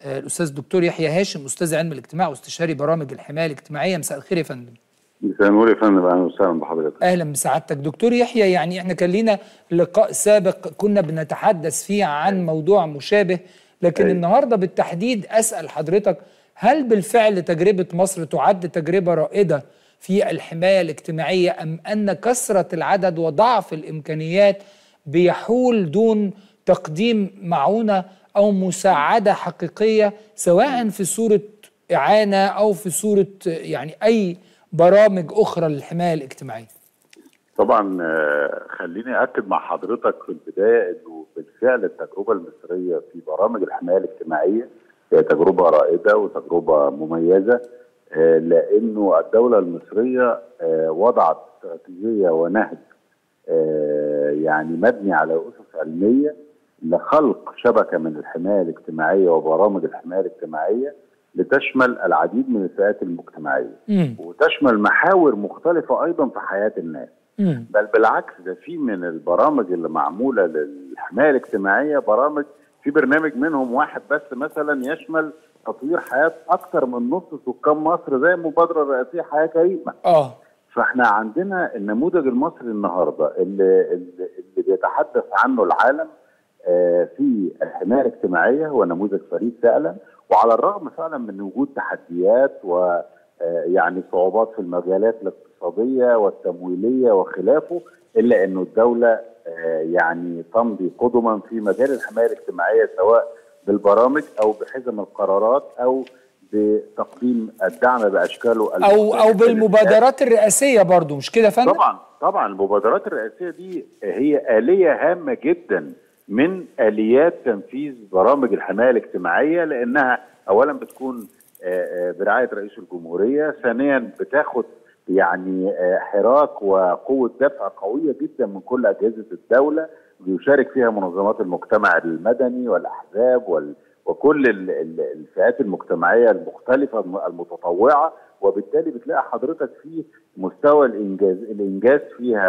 آه، الاستاذ الدكتور يحيى هاشم استاذ علم الاجتماع واستشاري برامج الحمايه الاجتماعيه مساء الخير يا فندم مساء النور يا فندم اهلا وسهلا بحضرتك اهلا بسعادتك دكتور يحيى يعني احنا كان لينا لقاء سابق كنا بنتحدث فيه عن موضوع مشابه لكن أيوة. النهارده بالتحديد اسال حضرتك هل بالفعل تجربه مصر تعد تجربه رائده في الحمايه الاجتماعيه ام ان كثره العدد وضعف الامكانيات بيحول دون تقديم معونه او مساعده حقيقيه سواء في صوره اعانه او في صوره يعني اي برامج اخرى للحمايه الاجتماعيه طبعا آه، خليني اكد مع حضرتك في البدايه انه بالفعل التجربه المصريه في برامج الحمايه الاجتماعيه هي تجربه رائده وتجربه مميزه آه، لانه الدوله المصريه آه، وضعت استراتيجيه ونهج آه، يعني مبني على اسس علميه لخلق شبكه من الحمايه الاجتماعيه وبرامج الحمايه الاجتماعيه لتشمل العديد من الفئات المجتمعيه امم وتشمل محاور مختلفه ايضا في حياه الناس امم بل بالعكس ده في من البرامج اللي معموله للحمايه الاجتماعيه برامج في برنامج منهم واحد بس مثلا يشمل تطوير حياه اكثر من نص سكان مصر زي المبادره الرئاسيه حياه كريمه اه فاحنا عندنا النموذج المصري النهارده اللي, اللي اللي بيتحدث عنه العالم آه، في الحمايه الاجتماعيه هو نموذج فريد فعلا وعلى الرغم فعلا من وجود تحديات ويعني صعوبات في المجالات الاقتصاديه والتمويليه وخلافه الا انه الدوله آه، يعني تمضي قدما في مجال الحمايه الاجتماعيه سواء بالبرامج او بحزم القرارات او بتقديم الدعم باشكاله او او المختلفة بالمبادرات الرئاسيه برضو مش كده يا فندم طبعا طبعا المبادرات الرئاسيه دي هي اليه هامه جدا من اليات تنفيذ برامج الحمايه الاجتماعيه لانها اولا بتكون آه، آه، برعايه رئيس الجمهوريه، ثانيا بتاخد يعني آه، حراك وقوه دفع قويه جدا من كل اجهزه الدوله بيشارك فيها منظمات المجتمع المدني والاحزاب وال وكل ال- ال- الفئات المجتمعيه المختلفه الم- المتطوعه وبالتالي بتلاقي حضرتك في مستوى الانجاز الانجاز فيها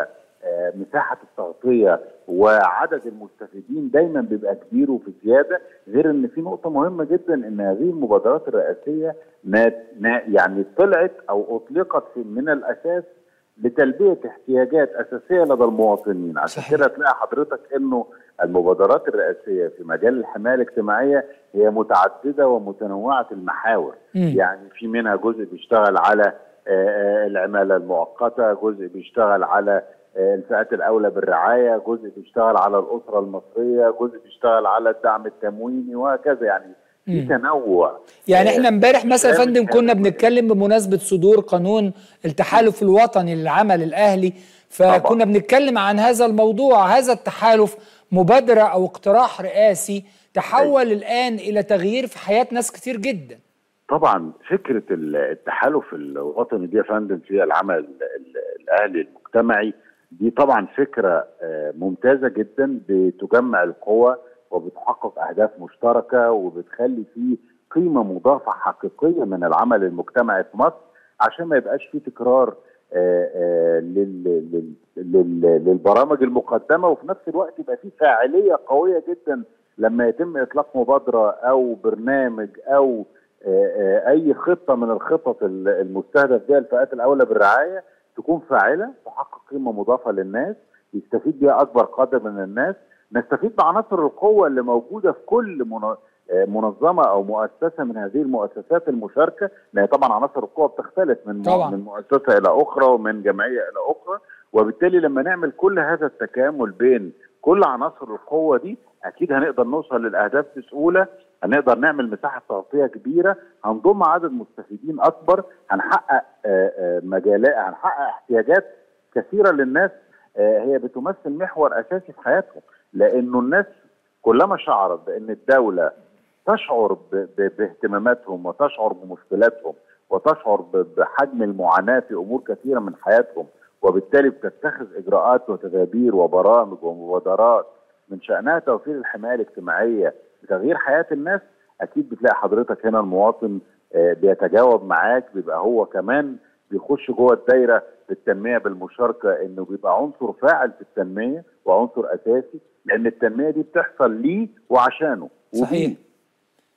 ومساحه التغطيه وعدد المستفيدين دايما بيبقى كبير وفي زياده غير ان في نقطه مهمه جدا ان هذه المبادرات الرئاسيه نات- نا- يعني طلعت او اطلقت في- من الاساس لتلبيه احتياجات اساسيه لدى المواطنين عشان صحيح. كده تلاقي حضرتك انه المبادرات الرئاسيه في مجال الحمايه الاجتماعيه هي متعدده ومتنوعه المحاور مم. يعني في منها جزء بيشتغل على آه، آه، العماله المؤقته جزء بيشتغل على آه، الفئات الاولى بالرعايه جزء بيشتغل على الاسره المصريه جزء بيشتغل على الدعم التمويني وهكذا يعني في مم. تنوع يعني آه، احنا امبارح مثلا يا كلام فندم كنا كامل. بنتكلم بمناسبه صدور قانون التحالف الوطني للعمل الاهلي فكنا طبعا. بنتكلم عن هذا الموضوع هذا التحالف مبادره او اقتراح رئاسي تحول الان الى تغيير في حياه ناس كتير جدا طبعا فكره ال- التحالف الوطني دي يا فندم في العمل ال- ال- الاهلي المجتمعي دي طبعا فكره آه، ممتازه جدا بتجمع القوى وبتحقق اهداف مشتركه وبتخلي فيه قيمه مضافه حقيقيه من العمل المجتمعي في مصر عشان ما يبقاش فيه تكرار آه، آه، لل- لل- لل- للبرامج المقدمه وفي نفس الوقت يبقى فيه فاعليه قويه جدا لما يتم اطلاق مبادره او برنامج او آه، آه، اي خطه من الخطط ال- المستهدف بها الفئات الاولى بالرعايه تكون فاعله تحقق قيمه مضافه للناس يستفيد بها اكبر قدر من الناس نستفيد بعناصر القوه اللي موجوده في كل من- آه، منظمه او مؤسسه من هذه المؤسسات المشاركه لان طبعا عناصر القوه بتختلف من مو- طبعاً. من مؤسسه الى اخرى ومن جمعيه الى اخرى وبالتالي لما نعمل كل هذا التكامل بين كل عناصر القوه دي اكيد هنقدر نوصل للاهداف بسهوله هنقدر نعمل مساحه تغطيه كبيره هنضم عدد مستفيدين اكبر هنحقق آه، آه، مجالات هنحقق احتياجات كثيره للناس آه، هي بتمثل محور اساسي في حياتهم لانه الناس كلما شعرت بان الدوله تشعر ب- ب- باهتماماتهم وتشعر بمشكلاتهم وتشعر ب- بحجم المعاناه في امور كثيره من حياتهم وبالتالي بتتخذ اجراءات وتدابير وبرامج ومبادرات من شانها توفير الحمايه الاجتماعيه لتغيير حياه الناس اكيد بتلاقي حضرتك هنا المواطن آه، بيتجاوب معاك بيبقى هو كمان بيخش جوه الدايره بالتنميه بالمشاركه انه بيبقى عنصر فاعل في التنميه وعنصر اساسي لان التنميه دي بتحصل ليه وعشانه وبيه. صحيح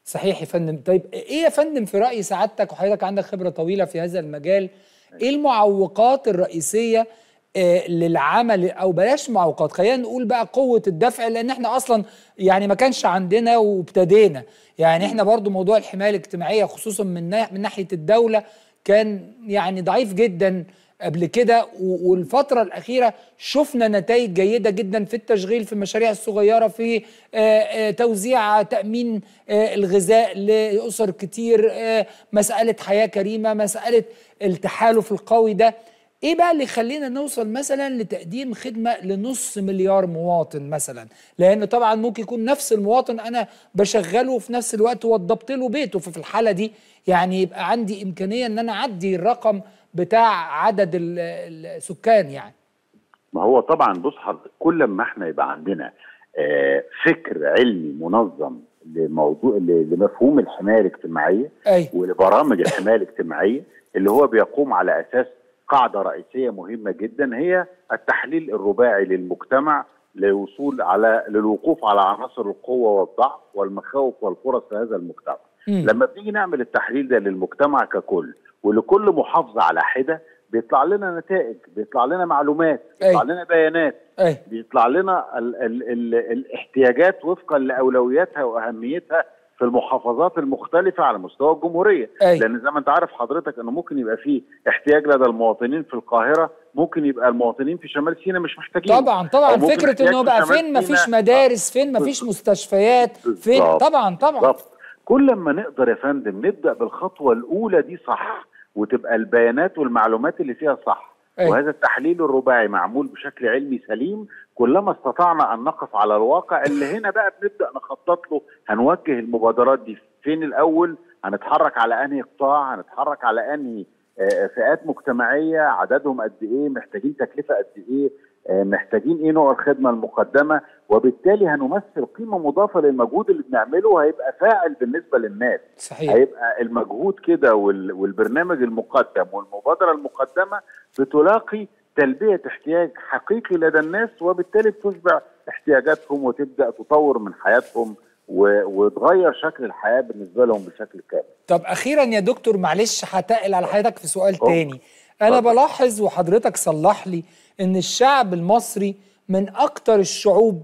صحيح يا فندم طيب ايه يا فندم في راي سعادتك وحضرتك عندك خبره طويله في هذا المجال ايه المعوقات الرئيسيه آه، للعمل او بلاش معوقات خلينا نقول بقى قوه الدفع لان احنا اصلا يعني ما كانش عندنا وابتدينا يعني احنا برضو موضوع الحمايه الاجتماعيه خصوصا من نا- من ناحيه الدوله كان يعني ضعيف جدا قبل كده و- والفترة الأخيرة شفنا نتائج جيدة جدا في التشغيل في المشاريع الصغيرة في آه، آه، توزيع تأمين آه، الغذاء لأسر كتير آه، مسألة حياة كريمة مسألة التحالف القوي ده ايه بقى اللي يخلينا نوصل مثلا لتقديم خدمه لنص مليار مواطن مثلا لان طبعا ممكن يكون نفس المواطن انا بشغله وفي نفس الوقت وضبط له بيته ففي الحاله دي يعني يبقى عندي امكانيه ان انا اعدي الرقم بتاع عدد ال- السكان يعني ما هو طبعا بص حضرتك كل ما احنا يبقى عندنا آه، فكر علمي منظم لموضوع ل- لمفهوم الحمايه الاجتماعيه اي ولبرامج الحمايه الاجتماعيه اللي هو بيقوم على اساس قاعده رئيسيه مهمه جدا هي التحليل الرباعي للمجتمع للوصول على للوقوف على عناصر القوه والضعف والمخاوف والفرص في هذا المجتمع. مم. لما بنيجي نعمل التحليل ده للمجتمع ككل ولكل محافظه على حده بيطلع لنا نتائج، بيطلع لنا معلومات، بيطلع أي. لنا بيانات، اي بيطلع لنا ال ال ال الاحتياجات وفقا لاولوياتها واهميتها في المحافظات المختلفه على مستوى الجمهوريه أي. لان زي ما انت عارف حضرتك انه ممكن يبقى فيه احتياج لدى المواطنين في القاهره ممكن يبقى المواطنين في شمال سيناء مش محتاجين طبعا طبعا أو ممكن فكره احتياج انه في بقى شمال فين ما فيش سيناء. مدارس فين ما فيش مستشفيات فين بالظبط. طبعا طبعا بالظبط كل ما نقدر يا فندم نبدا بالخطوه الاولى دي صح وتبقى البيانات والمعلومات اللي فيها صح أي. وهذا التحليل الرباعي معمول بشكل علمي سليم كلما استطعنا ان نقف على الواقع اللي هنا بقى بنبدا نخطط له هنوجه المبادرات دي فين الاول هنتحرك على انهي قطاع هنتحرك على انهي آه، فئات مجتمعيه عددهم قد ايه محتاجين تكلفه قد ايه آه، محتاجين ايه نوع الخدمه المقدمه وبالتالي هنمثل قيمه مضافه للمجهود اللي بنعمله هيبقى فاعل بالنسبه للناس صحيح هيبقى المجهود كده وال- والبرنامج المقدم والمبادره المقدمه بتلاقي تلبيه احتياج حقيقي لدى الناس وبالتالي بتشبع احتياجاتهم وتبدا تطور من حياتهم و- وتغير شكل الحياه بالنسبه لهم بشكل كامل. طب اخيرا يا دكتور معلش هتقل على حضرتك في سؤال اتفضل. تاني انا اتفضل. بلاحظ وحضرتك صلح لي ان الشعب المصري من اكتر الشعوب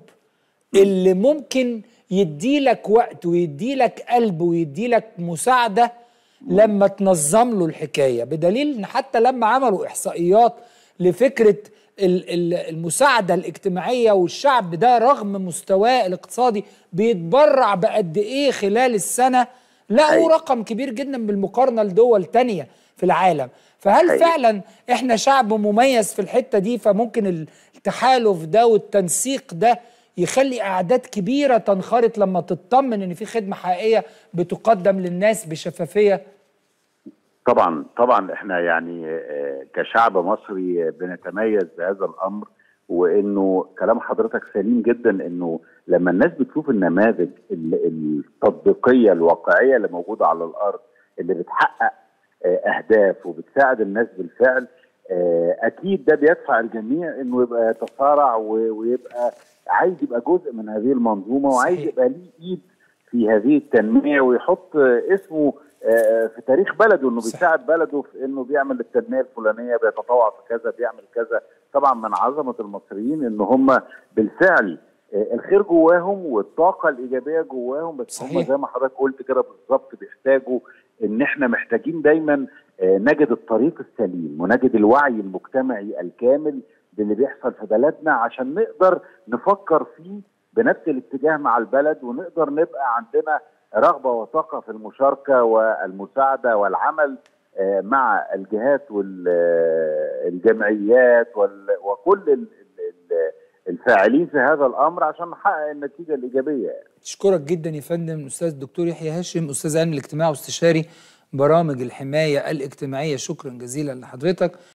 اللي ممكن يديلك وقت ويديلك قلب ويديلك مساعدة لما تنظم له الحكاية بدليل ان حتى لما عملوا احصائيات لفكرة ال- ال- المساعدة الاجتماعية والشعب ده رغم مستواه الاقتصادي بيتبرع بقد ايه خلال السنة لقوا حقيقي. رقم كبير جدا بالمقارنة لدول تانية في العالم فهل حقيقي. فعلا احنا شعب مميز في الحتة دي فممكن التحالف ده والتنسيق ده يخلي اعداد كبيرة تنخرط لما تطمن ان في خدمة حقيقية بتقدم للناس بشفافية طبعا طبعا احنا يعني آه، كشعب مصري بنتميز بهذا الامر وانه كلام حضرتك سليم جدا انه لما الناس بتشوف النماذج ال- التطبيقيه الواقعيه اللي موجوده على الارض اللي بتحقق آه، اهداف وبتساعد الناس بالفعل آه، اكيد ده بيدفع الجميع انه يبقى يتسارع و- ويبقى عايز يبقى جزء من هذه المنظومه وعايز صحيح. يبقى ليه ايد في هذه التنميه ويحط آه، اسمه آه، في تاريخ بلده انه صحيح. بيساعد بلده في انه بيعمل التنميه الفلانيه بيتطوع في كذا بيعمل كذا طبعا من عظمه المصريين ان هم بالفعل آه، الخير جواهم والطاقه الايجابيه جواهم بس هم صحيح. زي ما حضرتك قلت كده بالظبط بيحتاجوا ان احنا محتاجين دايما آه، نجد الطريق السليم ونجد الوعي المجتمعي الكامل باللي بيحصل في بلدنا عشان نقدر نفكر فيه بنفس الاتجاه مع البلد ونقدر نبقى عندنا رغبه وطاقه في المشاركه والمساعده والعمل آه، مع الجهات والجمعيات وكل ال- ال- ال- الفاعلين في هذا الامر عشان نحقق النتيجه الايجابيه يعني. اشكرك جدا يا فندم الاستاذ الدكتور يحيى هاشم استاذ علم الاجتماع واستشاري برامج الحمايه الاجتماعيه شكرا جزيلا لحضرتك